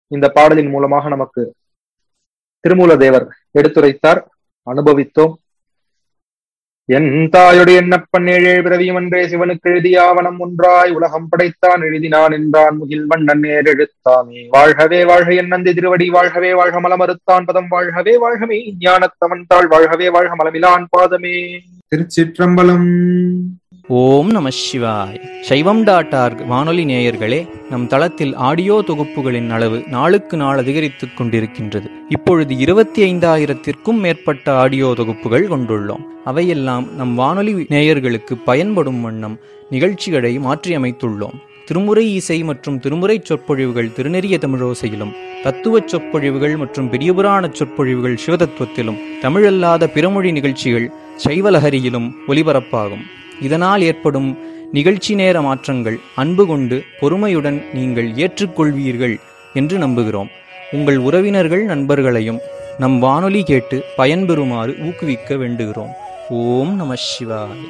இந்த பாடலின் மூலமாக நமக்கு திருமூல தேவர் எடுத்துரைத்தார் அனுபவித்தோம் என் தாயுடைய எண்ணப்பன் ஏழே பிறவியும் அன்றே சிவனுக்கு எழுதிய ஆவணம் ஒன்றாய் உலகம் படைத்தான் எழுதினான் என்றான் முகில் வண்ணன் நேர் எழுத்தாமே வாழ்கவே வாழ்க என் நந்தி திருவடி வாழ்கவே வாழ்க மலமறுத்தான் பதம் வாழ்கவே வாழ்கமே ஞானத்தவன் தாழ் வாழ்கவே வாழ்க மலமிலான் பாதமே திருச்சிற்றம்பலம் ஓம் நம சிவாய் சைவம் டாட் ஆர்க் வானொலி நேயர்களே நம் தளத்தில் ஆடியோ தொகுப்புகளின் அளவு நாளுக்கு நாள் அதிகரித்துக் கொண்டிருக்கின்றது இப்பொழுது இருபத்தி ஐந்தாயிரத்திற்கும் மேற்பட்ட ஆடியோ தொகுப்புகள் கொண்டுள்ளோம் அவையெல்லாம் நம் வானொலி நேயர்களுக்கு பயன்படும் வண்ணம் நிகழ்ச்சிகளை மாற்றியமைத்துள்ளோம் திருமுறை இசை மற்றும் திருமுறை சொற்பொழிவுகள் திருநெறிய தமிழோசையிலும் தத்துவச் சொற்பொழிவுகள் மற்றும் பெரியபுராண சொற்பொழிவுகள் சிவதத்துவத்திலும் தமிழல்லாத பிறமொழி நிகழ்ச்சிகள் சைவலஹரியிலும் ஒலிபரப்பாகும் இதனால் ஏற்படும் நிகழ்ச்சி நேர மாற்றங்கள் அன்பு கொண்டு பொறுமையுடன் நீங்கள் ஏற்றுக்கொள்வீர்கள் என்று நம்புகிறோம் உங்கள் உறவினர்கள் நண்பர்களையும் நம் வானொலி கேட்டு பயன்பெறுமாறு ஊக்குவிக்க வேண்டுகிறோம் ஓம் நம சிவாய்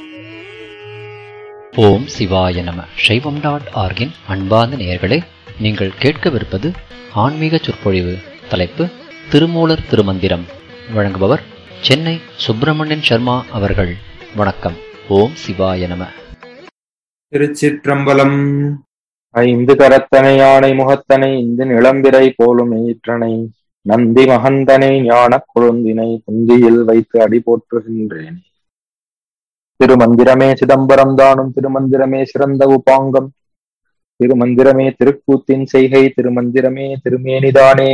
ஓம் சிவாய நம சைவம் டாட் ஆர்கின் அன்பார்ந்த நேயர்களே நீங்கள் கேட்கவிருப்பது ஆன்மீக சொற்பொழிவு தலைப்பு திருமூலர் திருமந்திரம் வழங்குபவர் சென்னை சுப்பிரமணியன் சர்மா அவர்கள் வணக்கம் ஓம் சிவாய நம திருச்சிற்றம்பலம் ஐந்து கரத்தனை யானை முகத்தனை இந்த நிளம்பிரை போலும் ஈற்றனை நந்தி மகந்தனை ஞானக் கொழுந்தினை புந்தியில் வைத்து அடி போற்றுகின்றேன் திருமந்திரமே சிதம்பரம் தானும் திருமந்திரமே சிறந்த உபாங்கம் திருமந்திரமே திருக்கூத்தின் செய்கை திருமந்திரமே திருமேனிதானே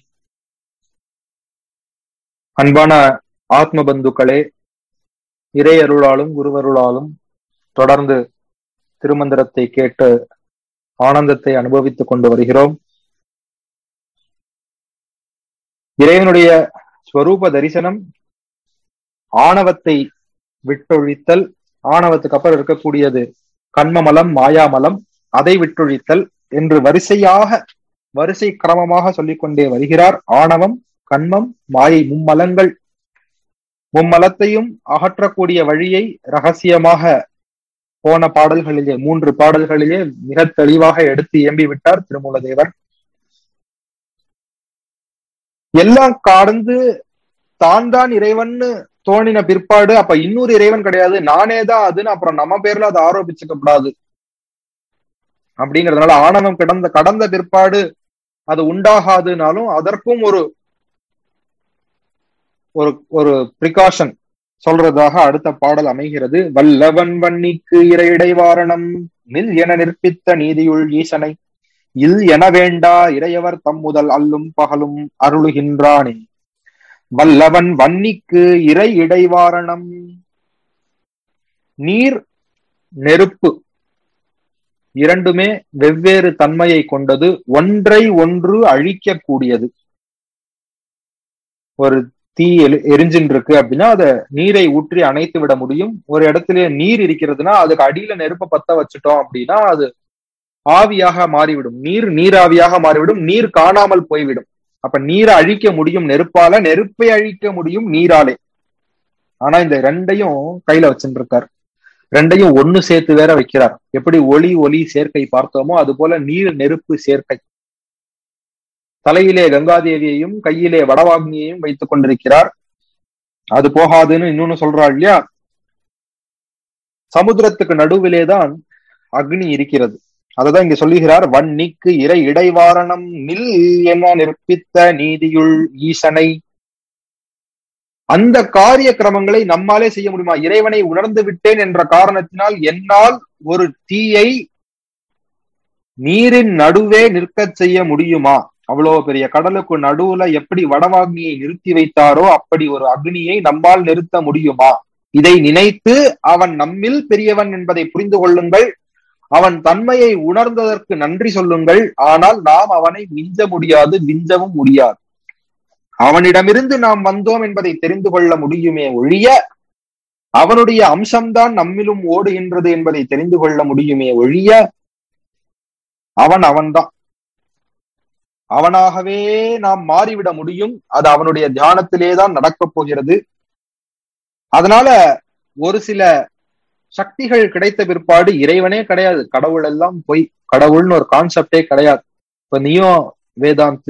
அன்பான ஆத்ம பந்துக்களே இறையருளாலும் குருவருளாலும் தொடர்ந்து திருமந்திரத்தை கேட்டு ஆனந்தத்தை அனுபவித்துக் கொண்டு வருகிறோம் இறைவனுடைய ஸ்வரூப தரிசனம் ஆணவத்தை விட்டொழித்தல் ஆணவத்துக்கு அப்புறம் இருக்கக்கூடியது கண்மமலம் மாயாமலம் அதை விட்டொழித்தல் என்று வரிசையாக வரிசை கிரமமாக சொல்லிக்கொண்டே வருகிறார் ஆணவம் கண்மம் மாயை மும்மலங்கள் மும்மலத்தையும் அகற்றக்கூடிய வழியை ரகசியமாக போன பாடல்களிலே மூன்று பாடல்களிலே மிக தெளிவாக எடுத்து இயம்பி விட்டார் திருமூலதேவர் எல்லாம் கடந்து தான் தான் இறைவன்னு தோணின பிற்பாடு அப்ப இன்னொரு இறைவன் கிடையாது நானே தான் அதுன்னு அப்புறம் நம்ம பேர்ல அதை ஆரோபிச்சுக்க கூடாது அப்படிங்கறதுனால ஆணவம் கிடந்த கடந்த பிற்பாடு அது உண்டாகாதுனாலும் அதற்கும் ஒரு ஒரு ஒரு பிரிகாஷன் சொல்றதாக அடுத்த பாடல் அமைகிறது வல்லவன் வன்னிக்கு இறையிடைவாரணம் நில் என நிற்பித்த நீதியுள் ஈசனை இல் என வேண்டா இறையவர் தம் முதல் அல்லும் பகலும் அருளுகின்றானே வல்லவன் வன்னிக்கு இறை இடைவாரணம் நீர் நெருப்பு இரண்டுமே வெவ்வேறு தன்மையை கொண்டது ஒன்றை ஒன்று அழிக்கக்கூடியது ஒரு தீ எரிஞ்சின் இருக்கு அப்படின்னா அத நீரை ஊற்றி அணைத்து விட முடியும் ஒரு இடத்துல நீர் இருக்கிறதுனா அதுக்கு அடியில நெருப்ப பத்த வச்சுட்டோம் அப்படின்னா அது ஆவியாக மாறிவிடும் நீர் நீராவியாக மாறிவிடும் நீர் காணாமல் போய்விடும் அப்ப நீரை அழிக்க முடியும் நெருப்பால நெருப்பை அழிக்க முடியும் நீராலே ஆனா இந்த ரெண்டையும் கையில வச்சுட்டு இருக்கார் ரெண்டையும் ஒண்ணு சேர்த்து வேற வைக்கிறார் எப்படி ஒளி ஒளி சேர்க்கை பார்த்தோமோ அது போல நீர் நெருப்பு சேர்க்கை தலையிலே கங்காதேவியையும் கையிலே வடவாக்னியையும் வைத்துக் கொண்டிருக்கிறார் அது போகாதுன்னு இன்னொன்னு சொல்றாள் இல்லையா சமுத்திரத்துக்கு நடுவிலேதான் அக்னி இருக்கிறது அததான் இங்க சொல்லுகிறார் வன்னிக்கு இறை இடைவாரணம் நில் என நிற்பித்த நீதியுள் ஈசனை அந்த காரிய கிரமங்களை நம்மாலே செய்ய முடியுமா இறைவனை உணர்ந்து விட்டேன் என்ற காரணத்தினால் என்னால் ஒரு தீயை நீரின் நடுவே நிற்கச் செய்ய முடியுமா அவ்வளவு பெரிய கடலுக்கு நடுவுல எப்படி வடவாக்னியை நிறுத்தி வைத்தாரோ அப்படி ஒரு அக்னியை நம்மால் நிறுத்த முடியுமா இதை நினைத்து அவன் நம்மில் பெரியவன் என்பதை புரிந்து கொள்ளுங்கள் அவன் தன்மையை உணர்ந்ததற்கு நன்றி சொல்லுங்கள் ஆனால் நாம் அவனை மிஞ்ச முடியாது மிஞ்சவும் முடியாது அவனிடமிருந்து நாம் வந்தோம் என்பதை தெரிந்து கொள்ள முடியுமே ஒழிய அவனுடைய அம்சம்தான் நம்மிலும் ஓடுகின்றது என்பதை தெரிந்து கொள்ள முடியுமே ஒழிய அவன் அவன்தான் அவனாகவே நாம் மாறிவிட முடியும் அது அவனுடைய தியானத்திலே தான் நடக்கப் போகிறது அதனால ஒரு சில சக்திகள் கிடைத்த பிற்பாடு இறைவனே கிடையாது கடவுள் எல்லாம் பொய் கடவுள்னு ஒரு கான்செப்டே கிடையாது இப்ப நீயும் வேதாந்த்